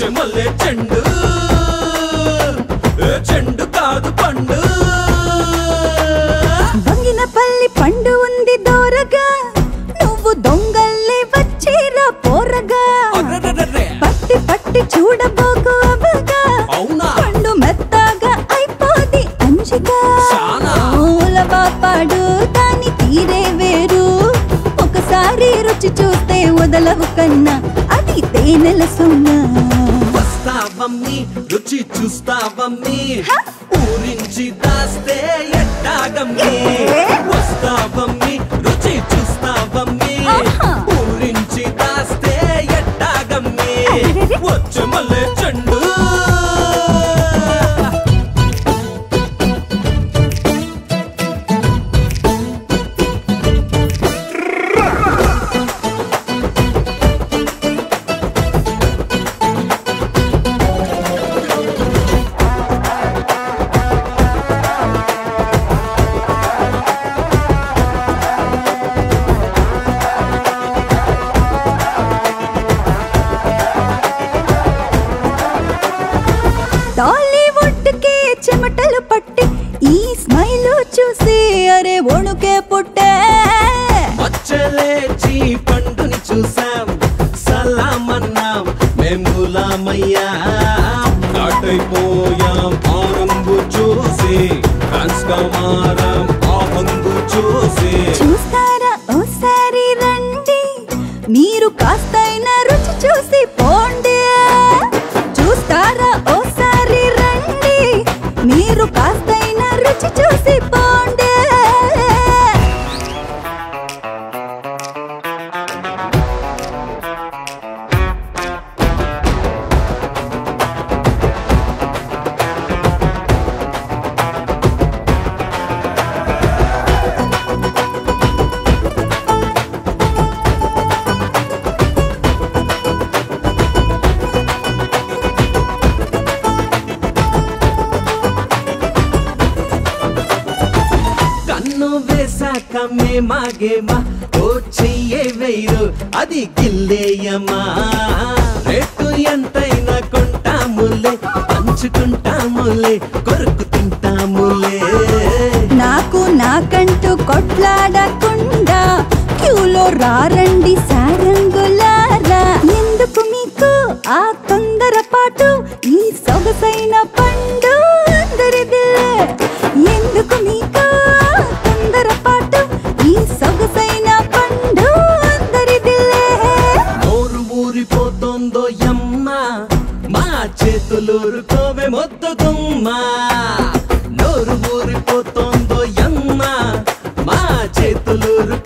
మల్లె చెండు ఏ చెండు కాదు పండు వంగిన పల్లి పండు ఉంది దోరగా నువ్వు దొంగల్లే వచ్చేరా పోరగా అర్రర్రర్రే. పట్టి పట్టి చూడబోకు అవగా అవునా పండు మెత్తగా అయిపోది అంజిగా చాలా. మూలపాడు దాని తీరే వేరు ఒకసారి రుచి చూస్తే వదలవు కన్నా అది తేనెల సున్నా వస్తావమ్మి రుచి చూస్తావమ్మి ఊరించి దాస్తే ఎట్టాగమ్మి వస్తావమ్మి రుచి చూస్తావమ్మి ఆహా. ఊరించి దాస్తే ఎట్టాగమ్మి అరెరెరె. వచ్చే మల్లె చెండు టాలీవుడ్ కే చెమటలు పట్టి ఈ స్మైల్ చూసి అరే వణుకే పుట్టే వచ్చలేచి పండుని చూసాం సలామన్నాం మేములామయ్యాం నాటైపోయాం ఆరంభు చూసి డాన్స్ గా మారాం ఆ హంగు చూసి చూస్తారా ఓసారి రండి మీరు కాస్తైనా రుచి చూసి పోండి చూస్తారా ఓసారి రండి మీరు కాస్తైనా రుచి చూసి పోండి కన్ను వేసాక మేమాగేమా ఓ చెయ్యే వేరు అది గిల్లేయమా రేటు ఎంతైనా కొంటాములే పంచుకుంటాములే కొరుకు తింటాములే నాకు నాకంటూ కొట్లాడకుండా క్యూలో రారండి సారంగులారా ఎందుకు మీకు ఆ తొందరపాటు ఈ సొగసైన పండు అందరిదే ఎందుకు మీకు ఆ తొందరపాటు ఈ సొగసైన పండు అందరిదే నోరు ఊరిపోతుందో యమ్మ మా చేతులూరుకోవే మొద్దుగుమ్మా నోరు ఊరిపోతుందో యమ్మ మా చేతులూరు